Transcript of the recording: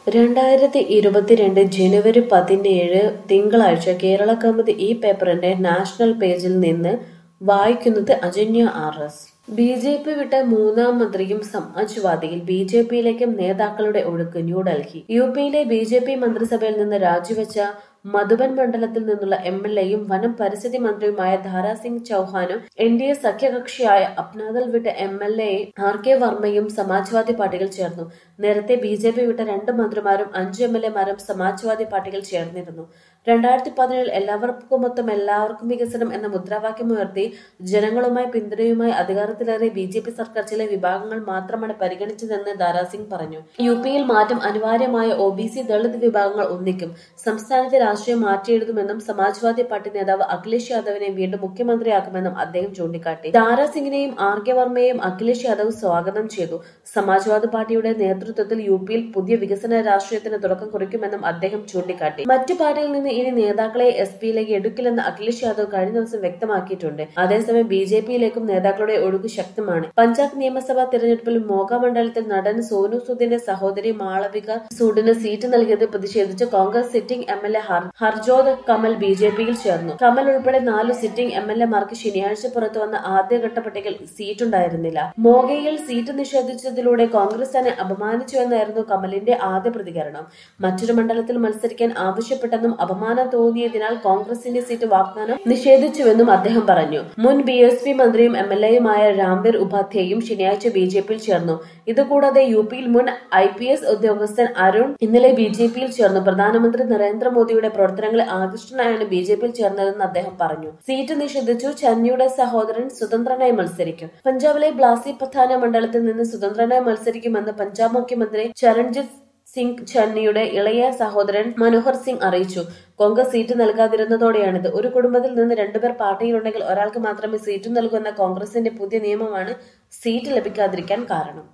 രണ്ടായിരത്തി ഇരുപത്തിരണ്ട് ജനുവരി പതിനേഴ് തിങ്കളാഴ്ച കേരള കൗമുദി ഈ പേപ്പറിന്റെ നാഷണൽ പേജിൽ നിന്ന് വായിക്കുന്നത് അജന്യ R S B J P വിട്ട മൂന്നാം മന്ത്രിയും സമാജ്വാദിയിൽ ബി ജെ പിയിലേക്കും നേതാക്കളുടെ ഒഴുക്ക് ന്യൂഡൽഹി യു പിയിലെ ബി ജെ പി മന്ത്രിസഭയിൽ നിന്ന് രാജിവെച്ച മധുബൻ മണ്ഡലത്തിൽ നിന്നുള്ള എം എൽ എയും വനം പരിസ്ഥിതി മന്ത്രിയുമായ ധാരാ സിംഗ് ചൌഹാനും എൻ ഡി എ സഖ്യകക്ഷിയായ അപ്നാദൽ വിട്ട M L A R K വർമ്മയും സമാജ്വാദി പാർട്ടിയിൽ ചേർന്നു നേരത്തെ ബി ജെ പി വിട്ട രണ്ട് മന്ത്രിമാരും അഞ്ച് എം എൽ എമാരും സമാജ്വാദി പാർട്ടിയിൽ ചേർന്നിരുന്നു രണ്ടായിരത്തി പതിനേഴിൽ എല്ലാവർക്കുമൊത്തം എല്ലാവർക്കും വികസനം എന്ന മുദ്രാവാക്യമുയർത്തി ജനങ്ങളുമായി പിന്തുണയുമായി അധികാരത്തിലേറെ ബി ജെ പി സർക്കാർ ചില വിഭാഗങ്ങൾ മാത്രമാണ് പരിഗണിച്ചതെന്ന് ദാരാസിംഗ് പറഞ്ഞു യു പിയിൽ മാറ്റം അനിവാര്യമായ ഒ ബി സി ദളിത് വിഭാഗങ്ങൾ ഒന്നിക്കും സംസ്ഥാനത്തെ രാഷ്ട്രീയം മാറ്റിയെഴുതുമെന്നും സമാജ്വാദി പാർട്ടി നേതാവ് അഖിലേഷ് യാദവിനെ വീണ്ടും മുഖ്യമന്ത്രിയാക്കുമെന്നും അദ്ദേഹം ചൂണ്ടിക്കാട്ടി ദാരാസിംഗിനെയും ആർ കെ വർമ്മയെയും അഖിലേഷ് യാദവ് സ്വാഗതം ചെയ്തു സമാജ്വാദി പാർട്ടിയുടെ നേതൃത്വത്തിൽ യു പിയിൽ പുതിയ വികസന രാഷ്ട്രീയത്തിന് തുടക്കം കുറിക്കുമെന്നും അദ്ദേഹം ചൂണ്ടിക്കാട്ടി മറ്റു പാർട്ടിയിൽ നിന്ന് ഇനി നേതാക്കളെ എസ് പിയിലേക്ക് എടുക്കില്ലെന്ന് അഖിലേഷ് യാദവ് കഴിഞ്ഞ ദിവസം വ്യക്തമാക്കിയിട്ടുണ്ട് അതേസമയം ബി ജെ പിയിലേക്കും നേതാക്കളുടെ ഒഴുക്ക് ശക്തമാണ് പഞ്ചാബ് നിയമസഭാ തിരഞ്ഞെടുപ്പിൽ മോഗ മണ്ഡലത്തിൽ നടൻ സോനു സൂദിന്റെ സഹോദരി മാളവിക സൂഡിന് സീറ്റ് നൽകിയത് പ്രതിഷേധിച്ച് Congress sitting M L A Harjot Kamal B J പിയിൽ ചേർന്നു കമൽ ഉൾപ്പെടെ നാല് സിറ്റിംഗ് എം എൽ എമാർക്ക് ശനിയാഴ്ച പുറത്തു വന്ന ആദ്യഘട്ട പട്ടികയിൽ സീറ്റുണ്ടായിരുന്നില്ല മോഗയിൽ സീറ്റ് നിഷേധിച്ചതിലൂടെ കോൺഗ്രസ് തന്നെ അപമാനിച്ചുവെന്നായിരുന്നു കമലിന്റെ ആദ്യ പ്രതികരണം മറ്റൊരു മണ്ഡലത്തിൽ മത്സരിക്കാൻ ആവശ്യപ്പെട്ടെന്നും അപമാനം തോന്നിയതിനാൽ കോൺഗ്രസിന്റെ സീറ്റ് വാഗ്ദാനം നിഷേധിച്ചുവെന്നും അദ്ദേഹം പറഞ്ഞു മുൻ ബി എസ് പി മന്ത്രിയും എം എൽ എയുമായ രാംവീർ ഉപാധ്യായും ശനിയാഴ്ച ബി ജെ പിയിൽ ചേർന്നു ഇതുകൂടാതെ യു പിയിൽ മുൻ ഐ പി എസ് ഉദ്യോഗസ്ഥൻ അരുൺ ഇന്നലെ ബി ജെ പിയിൽ ചേർന്നു പ്രധാനമന്ത്രി നരേന്ദ്രമോദിയുടെ പ്രവർത്തനങ്ങളിൽ ആകൃഷ്ടനായാണ് ബി ജെ പിയിൽ ചേർന്നതെന്ന് അദ്ദേഹം പറഞ്ഞു സീറ്റ് നിഷേധിച്ചു ചന്നിയുടെ സഹോദരൻ സ്വതന്ത്രനായി മത്സരിക്കും പഞ്ചാബിലെ ബ്ലാസി പത്താന മണ്ഡലത്തിൽ നിന്ന് സ്വതന്ത്രനായി മത്സരിക്കുമെന്ന് പഞ്ചാബ് മുഖ്യമന്ത്രി ചരൺജിത് സിംഗ് ചന്നിയുടെ ഇളയ സഹോദരൻ മനോഹർ സിംഗ് അറിയിച്ചു കോൺഗ്രസ് സീറ്റ് നൽകാതിരുന്നതോടെയാണിത് ഒരു കുടുംബത്തിൽ നിന്ന് രണ്ടുപേർ പാർട്ടിയിലുണ്ടെങ്കിൽ ഒരാൾക്ക് മാത്രമേ സീറ്റ് നൽകൂ എന്ന കോൺഗ്രസിന്റെ പുതിയ നിയമമാണ് സീറ്റ് ലഭിക്കാതിരിക്കാൻ കാരണം